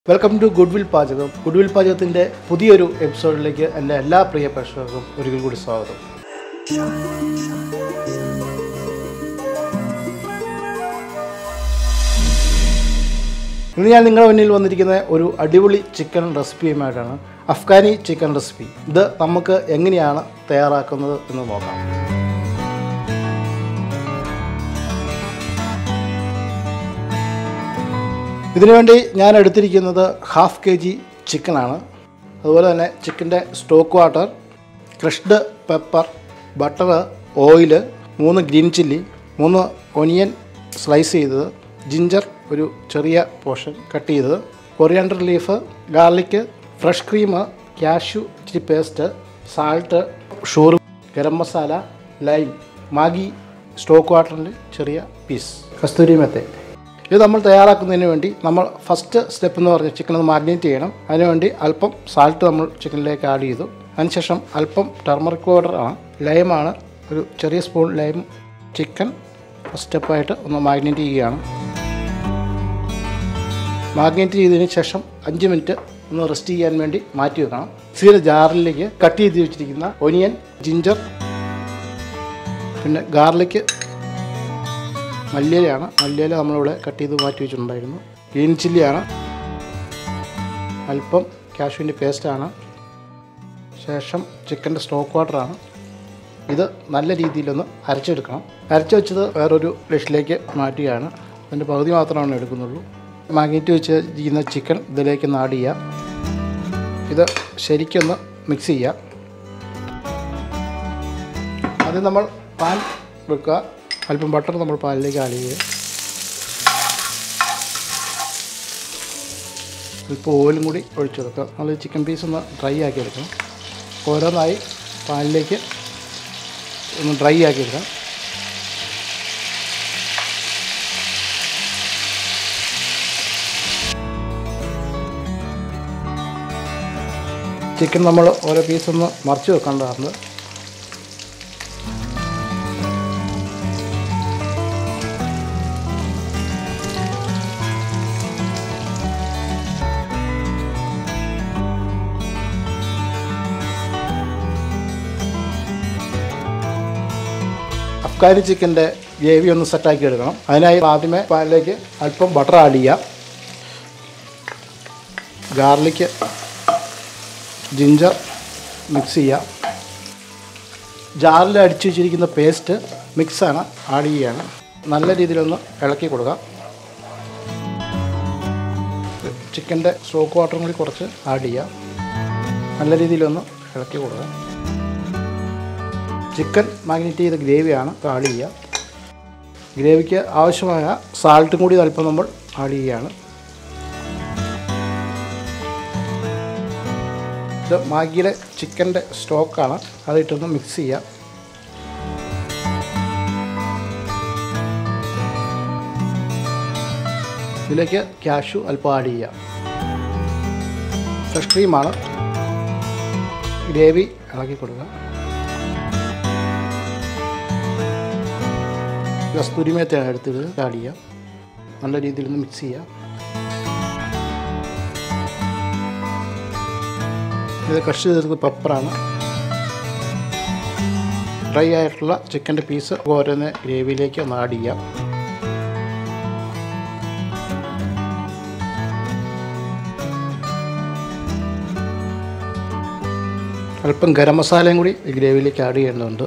welcome to good will പാചകം good will പാചകത്തിൻ്റെ പുതിയൊരു എപ്പിസോഡിലേക്ക് എൻ്റെ എല്ലാ പ്രിയ പ്രേക്ഷകർക്കും ഒരിക്കൽ കൂടി സ്വാഗതം ഇന്ന് ഞാൻ നിങ്ങളുടെ മുന്നിൽ വന്നിരിക്കുന്ന ഒരു അടിപൊളി ചിക്കൻ റെസിപ്പിയുമായിട്ടാണ് അഫ്ഗാനി ചിക്കൻ റെസിപ്പി ഇത് നമുക്ക് എങ്ങനെയാണ് തയ്യാറാക്കുന്നത് എന്ന് നോക്കാം ഇതിനുവേണ്ടി ഞാൻ എടുത്തിരിക്കുന്നത് ഹാഫ് കെ ജി ചിക്കനാണ് അതുപോലെ തന്നെ ചിക്കൻ്റെ stock water crushed pepper butter oil മൂന്ന് ഗ്രീൻ ചില്ലി മൂന്ന് ഒനിയൻ സ്ലൈസ് ചെയ്തത് ജിഞ്ചർ ഒരു ചെറിയ പോർഷൻ കട്ട് ചെയ്തത് coriander leaf garlic fresh cream cashew ഇച്ചിരി പേസ്റ്റ് സാൾട്ട് ഷൂർ garam masala lime Maggi stock വാട്ടറിൽ ചെറിയ പീസ് കസ്തൂരി മെത്തേ ഇത് നമ്മൾ തയ്യാറാക്കുന്നതിന് വേണ്ടി നമ്മൾ ഫസ്റ്റ് സ്റ്റെപ്പ് എന്ന് പറഞ്ഞാൽ ചിക്കൻ ഒന്ന് മാഗ്നേറ്റ് ചെയ്യണം അതിനുവേണ്ടി അല്പം സാൾട്ട് നമ്മൾ ചിക്കനിലേക്ക് ആഡ് ചെയ്തു അതിനുശേഷം അല്പം ടർമറിക് പൗഡർ ആണ് ലൈമാണ് ഒരു ചെറിയ സ്പൂൺ ലൈം ചിക്കൻ ഫസ്റ്റ് സ്റ്റെപ്പായിട്ട് ഒന്ന് മാഗ്നേറ്റ് ചെയ്യുകയാണ് മാഗ്നേറ്റ് ചെയ്തതിന് ശേഷം അഞ്ച് മിനിറ്റ് ഒന്ന് റെസ്റ്റ് ചെയ്യാൻ വേണ്ടി മാറ്റി വെക്കണം മിക്സിയുടെ ജാറിലേക്ക് കട്ട് ചെയ്ത് വെച്ചിരിക്കുന്ന ഒനിയൻ ജിഞ്ചർ പിന്നെ ഗാർലിക് മല്ലിയിലയാണ് മല്ലിയില നമ്മളിവിടെ കട്ട് ചെയ്ത് മാറ്റി വെച്ചിട്ടുണ്ടായിരുന്നു ഗ്രീൻ ചില്ലിയാണ് അല്പം കാഷ്യൂവിൻ്റെ പേസ്റ്റാണ് ശേഷം ചിക്കൻ്റെ സ്റ്റോക്ക് വാട്ടറാണ് ഇത് നല്ല രീതിയിലൊന്ന് അരച്ചെടുക്കണം അരച്ച് വെച്ചത് വേറൊരു ഡിഷിലേക്ക് മാറ്റുകയാണ് അതിൻ്റെ പകുതി മാത്രമാണ് എടുക്കുന്നുള്ളൂ മാഗ്നേറ്റ് വെച്ച് ചെയ്യുന്ന ചിക്കൻ ഇതിലേക്ക് ഒന്ന് ആഡ് ചെയ്യാം ഇത് ശരിക്കൊന്ന് മിക്സ് ചെയ്യാം ആദ്യം നമ്മൾ പാൻ വെക്കുക അല്പം ബട്ടർ നമ്മൾ പാലിലേക്ക് ആഡ് ചെയ്യുക അല്പം ഓയിലും കൂടി ഒഴിച്ചു കൊടുക്കുക നമ്മൾ ചിക്കൻ പീസ് ഒന്ന് ഡ്രൈ ആക്കി എടുക്കണം ഓരോന്നായി പാലിലേക്ക് ഒന്ന് ഡ്രൈ ആക്കി എടുക്കാം ചിക്കൻ നമ്മൾ ഓരോ പീസൊന്ന് മറിച്ച് വെക്കേണ്ടതാണ് അഫ്ഗാനി ചിക്കൻ്റെ ഗ്രേവി ഒന്ന് സെറ്റാക്കി എടുക്കണം അതിനായി ആദ്യമേ പാനിലേക്ക് അല്പം ബട്ടർ ആഡ് ചെയ്യാം ഗാർലിക്ക് ജിഞ്ചർ മിക്സ് ചെയ്യാം ജാറിൽ അടിച്ചു വെച്ചിരിക്കുന്ന പേസ്റ്റ് മിക്സാണ് ആഡ് ചെയ്യുകയാണ് നല്ല രീതിയിലൊന്ന് ഇളക്കി കൊടുക്കാം ചിക്കൻ്റെ സ്റ്റോക്ക് വാട്ടറും കൂടി കുറച്ച് ആഡ് ചെയ്യാം നല്ല രീതിയിലൊന്ന് ഇളക്കി കൊടുക്കാം ചിക്കൻ മാഗ്നേറ്റ് ചെയ്ത ഗ്രേവിയാണ് ആഡ് ചെയ്യുക ഗ്രേവിക്ക് ആവശ്യമായ സാൾട്ടും കൂടി അല്പം നമ്മൾ ആഡ് ചെയ്യുകയാണ് ഇത് മാഗിയുടെ ചിക്കൻ്റെ സ്റ്റോക്കാണ് അതിട്ടൊന്ന് മിക്സ് ചെയ്യാം ഇതിലേക്ക് ക്യാഷു അല്പം ആഡ് ചെയ്യാം ഫ്രഷ് ക്രീമാണ് ഗ്രേവി ഇളക്കി കൊടുക്കുക കസ്തൂരി മേത്തയാണ് എടുത്തത് ആഡ് ചെയ്യാം നല്ല രീതിയിൽ ഒന്ന് മിക്സ് ചെയ്യാം ഇത് കഷ് ചെയ്തെടുത്ത പെപ്പറാണ് ഡ്രൈ ആയിട്ടുള്ള ചിക്കൻ്റെ പീസ് ഓരോന്ന് ഗ്രേവിയിലേക്ക് ഒന്ന് ആഡ് ചെയ്യാം അല്പം ഗരം മസാലയും കൂടി ഈ ഗ്രേവിയിലേക്ക് ആഡ് ചെയ്യേണ്ടതുണ്ട്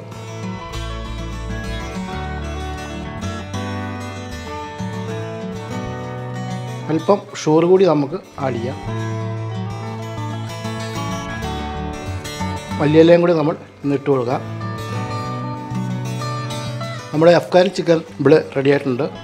അല്പം ഷുഗർ കൂടി നമുക്ക് ആഡ് ചെയ്യാം മല്ലിയിലയും കൂടി നമ്മൾ ഇന്ന് ഇട്ട് കൊടുക്കാം നമ്മുടെ അഫ്ഗാനി ചിക്കൻ ഇവിടെ റെഡി ആയിട്ടുണ്ട്